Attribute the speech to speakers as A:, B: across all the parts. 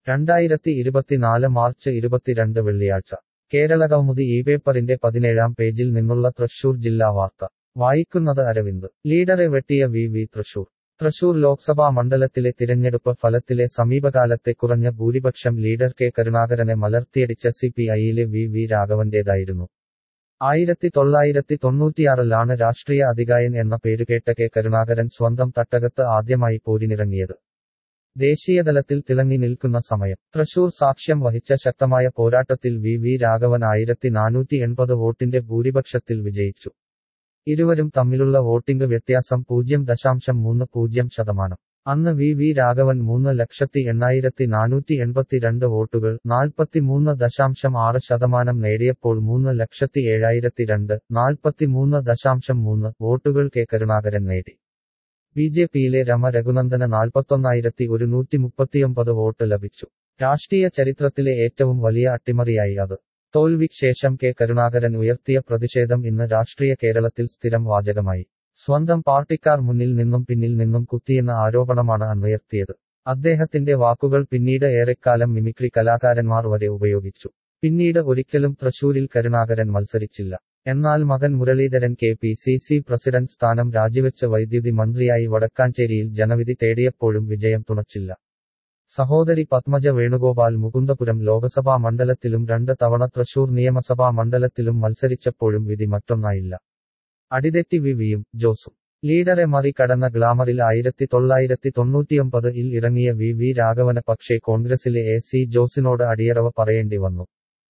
A: രണ്ടായിരത്തി ഇരുപത്തിനാല് മാർച്ച് ഇരുപത്തിരണ്ട് വെള്ളിയാഴ്ച കേരള കൗമുദി ഈ പേപ്പറിന്റെ പതിനേഴാം പേജിൽ നിന്നുള്ള തൃശൂർ ജില്ലാ വാർത്ത വായിക്കുന്നത് അരവിന്ദ് ലീഡറെ വെട്ടിയ വി വി തൃശൂർ തൃശൂർ ലോക്സഭാ മണ്ഡലത്തിലെ തിരഞ്ഞെടുപ്പ് ഫലത്തിലെ സമീപകാലത്തെ കുറഞ്ഞ ഭൂരിപക്ഷം ലീഡർ കെ കരുണാകരനെ മലർത്തിയടിച്ച സി പി ഐയിലെ വി വി രാഘവന്റേതായിരുന്നു ആയിരത്തി തൊള്ളായിരത്തി തൊണ്ണൂറ്റിയാറിലാണ് രാഷ്ട്രീയ അധികായൻ എന്ന പേരുകേട്ട കെ കരുണാകരൻ സ്വന്തം തട്ടകത്ത് ആദ്യമായി പോരിനിറങ്ങിയത് ദേശീയതലത്തിൽ തിളങ്ങി നിൽക്കുന്ന സമയം തൃശൂർ സാക്ഷ്യം വഹിച്ച ശക്തമായ പോരാട്ടത്തിൽ വി വി രാഘവൻ ആയിരത്തി നാനൂറ്റി എൺപത് വോട്ടിന്റെ ഭൂരിപക്ഷത്തിൽ വിജയിച്ചു ഇരുവരും തമ്മിലുള്ള വോട്ടിംഗ് വ്യത്യാസം പൂജ്യം ദശാംശം മൂന്ന് പൂജ്യം ശതമാനം അന്ന് വി വി രാഘവൻ മൂന്ന് ലക്ഷത്തി എണ്ണായിരത്തി നാനൂറ്റി എൺപത്തിരണ്ട് വോട്ടുകൾ നാൽപ്പത്തിമൂന്ന് ദശാംശം ആറ് ശതമാനം നേടിയപ്പോൾ മൂന്ന് ലക്ഷത്തി ഏഴായിരത്തി രണ്ട് നാൽപ്പത്തിമൂന്ന് ദശാംശം മൂന്ന് വോട്ടുകൾ കെ കരുണാകരൻ നേടി ബി ജെ പിയിലെ രമ രഘുനന്ദന് നാൽപ്പത്തൊന്നായിരത്തി ഒരുന്നൂറ്റി മുപ്പത്തിയൊമ്പത് വോട്ട് ലഭിച്ചു രാഷ്ട്രീയ ചരിത്രത്തിലെ ഏറ്റവും വലിയ അട്ടിമറിയായി അത് തോൽവിക്ക് ശേഷം കെ കരുണാകരൻ ഉയർത്തിയ പ്രതിഷേധം ഇന്ന് രാഷ്ട്രീയ കേരളത്തിൽ സ്ഥിരം വാചകമായി സ്വന്തം പാർട്ടിക്കാർ മുന്നിൽ നിന്നും പിന്നിൽ നിന്നും കുത്തിയെന്ന ആരോപണമാണ് അന്നുയർത്തിയത് അദ്ദേഹത്തിന്റെ വാക്കുകൾ പിന്നീട് ഏറെക്കാലം മിമിക്രി കലാകാരന്മാർ വരെ ഉപയോഗിച്ചു പിന്നീട് ഒരിക്കലും തൃശൂരിൽ കരുണാകരൻ മത്സരിച്ചില്ല എന്നാൽ മകൻ Muraleedharan K P C C president സ്ഥാനം രാജിവെച്ച വൈദ്യുതി മന്ത്രിയായി വടക്കാഞ്ചേരിയിൽ ജനവിധി തേടിയപ്പോഴും വിജയം തുണച്ചില്ല സഹോദരി പത്മജ വേണുഗോപാൽ മുകുന്ദപുരം ലോക്സഭാ മണ്ഡലത്തിലും രണ്ട് തവണ തൃശൂർ നിയമസഭാ മണ്ഡലത്തിലും മത്സരിച്ചപ്പോഴും വിധി മറ്റൊന്നായില്ല അടിതെറ്റി വിവിയും ജോസും ലീഡറെ മറികടന്ന ഗ്ലാമറിൽ ആയിരത്തി തൊള്ളായിരത്തി തൊണ്ണൂറ്റിയൊമ്പത് ഇൽ ഇറങ്ങിയ വി വി രാഘവന് പക്ഷേ കോൺഗ്രസിലെ എ സി ജോസിനോട് അടിയറവ് പറയേണ്ടി വന്നു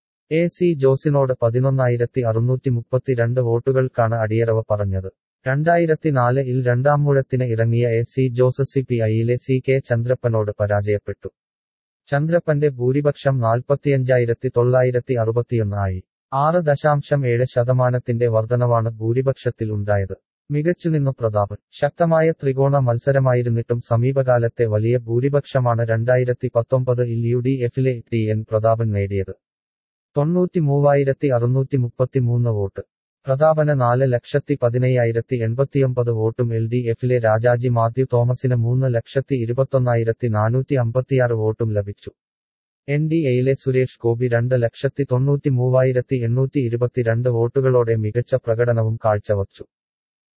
A: എ സി ജോസിനോട് പതിനൊന്നായിരത്തി അറുന്നൂറ്റി മുപ്പത്തിരണ്ട് വോട്ടുകൾക്കാണ് അടിയറവ് പറഞ്ഞത് രണ്ടായിരത്തി നാല് ഇൽ രണ്ടാം മൂഴത്തിന് ഇറങ്ങിയ A C Jose C P ഐയിലെ സി കെ ചന്ദ്രപ്പനോട് പരാജയപ്പെട്ടു ചന്ദ്രപ്പന്റെ ഭൂരിപക്ഷം നാൽപ്പത്തിയഞ്ചായിരത്തി തൊള്ളായിരത്തി അറുപത്തിയൊന്ന് ആയി ആറ് ദശാംശം ഏഴ് ശതമാനത്തിന്റെ വർധനവാണ് ഭൂരിപക്ഷത്തിൽ ഉണ്ടായത് മികച്ചുനിന്നു പ്രതാപൻ ശക്തമായ ത്രികോണ മത്സരമായിരുന്നിട്ടും സമീപകാലത്തെ വലിയ ഭൂരിപക്ഷമാണ് രണ്ടായിരത്തി പത്തൊമ്പത് ഇൽ യു ഡി എഫിലെ ടി എൻ പ്രതാപൻ നേടിയത് തൊണ്ണൂറ്റി മൂവായിരത്തി അറുന്നൂറ്റി മുപ്പത്തിമൂന്ന് വോട്ട് പ്രതാപന് നാല് ലക്ഷത്തി പതിനയ്യായിരത്തി എൺപത്തിയൊമ്പത് വോട്ടും എൽ ഡി എഫിലെ രാജാജി മാത്യു തോമസിന് മൂന്ന് ലക്ഷത്തി ഇരുപത്തൊന്നായിരത്തി നാനൂറ്റി അമ്പത്തിയാറ് വോട്ടും ലഭിച്ചു എൻ ഡി എയിലെ സുരേഷ് ഗോപി രണ്ട് ലക്ഷത്തി തൊണ്ണൂറ്റി മൂവായിരത്തി എണ്ണൂറ്റി ഇരുപത്തിരണ്ട് വോട്ടുകളോടെ മികച്ച പ്രകടനവും കാഴ്ചവച്ചു